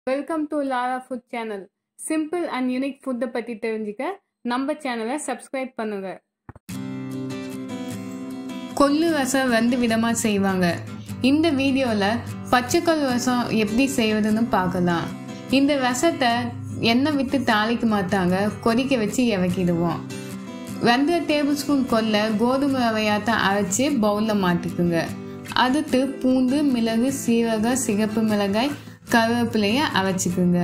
welcome to Lara food channel simple and unique ஃபுட்டை பற்றி தெரிஞ்சுக்க நம்ம சேனலை சப்ஸ்கிரைப் பண்ணுங்க கொள்ளு ரசம் ரெண்டு விதமாக செய்வாங்க இந்த வீடியோவில் பச்சைக்கொல் ரசம் எப்படி செய்வதுன்னு பார்க்கலாம் இந்த ரசத்தை எண்ணெய் விட்டு தாளிக்க மாட்டாங்க கொதிக்க வச்சு இறக்கிடுவோம் ரெண்டு டேபிள் ஸ்பூன் கொல்ல கோதுமை ரவையாட்டம் அரைச்சி பவுலில் மாட்டிக்குங்க அடுத்து பூண்டு மிளகு சீரகம் சிகப்பு மிளகாய் கருவேப்பிலைய அரைச்சிக்குங்க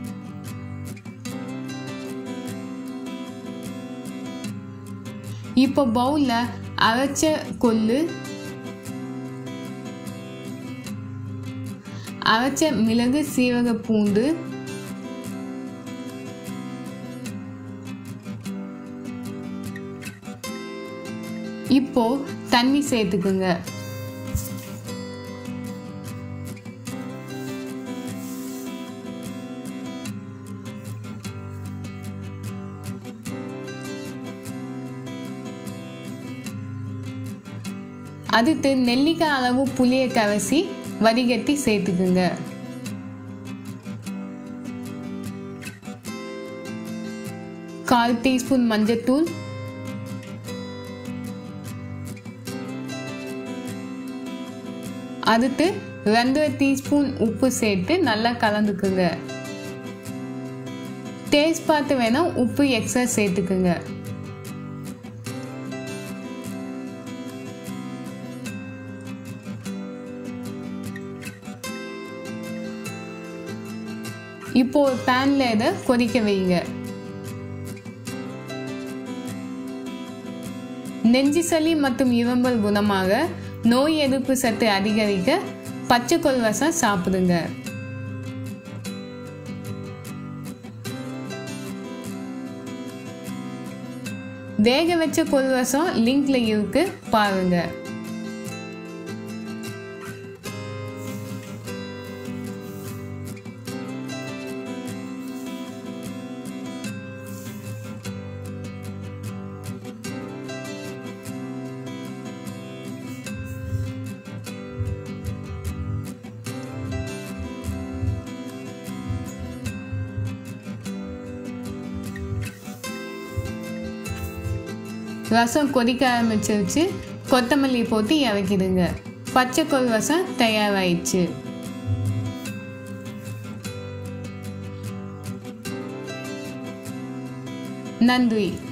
இப்போ பவுலில் அரைச்ச கொள்ளு அரைச்ச மிளகு சீரக பூண்டு இப்போ தண்ணி சேர்த்துக்குங்க அடுத்து நெல்லிக்காய் அளவு புளியை கரைசி வடிகட்டி சேர்த்துக்குங்க கால் டீஸ்பூன் மஞ்சத்தூள் அடுத்து ரெண்டு டீஸ்பூன் உப்பு சேர்த்து நல்லா கலந்துக்குங்க டேஸ்ட் பார்த்து வேணா உப்பு எக்ஸ்ட்ரா சேர்த்துக்குங்க இப்போ ஒரு பேன்ல இதை கொதிக்க வைங்க நெஞ்சு சளி மற்றும் இரும்பல் குணமாக நோய் எதிர்ப்பு சத்து அதிகரிக்க பச்சை கொல்வசம் சாப்பிடுங்க வேக வச்ச கொல்வசம் லிங்க்ல இருக்கு பாருங்க ரசம் கொதிக்க ஆரம்பிச்சிருச்சு கொத்தமல்லி போட்டு இறக்கிடுங்க பச்சைக்கொல் ரசம் தயாராயிடுச்சு நன்றி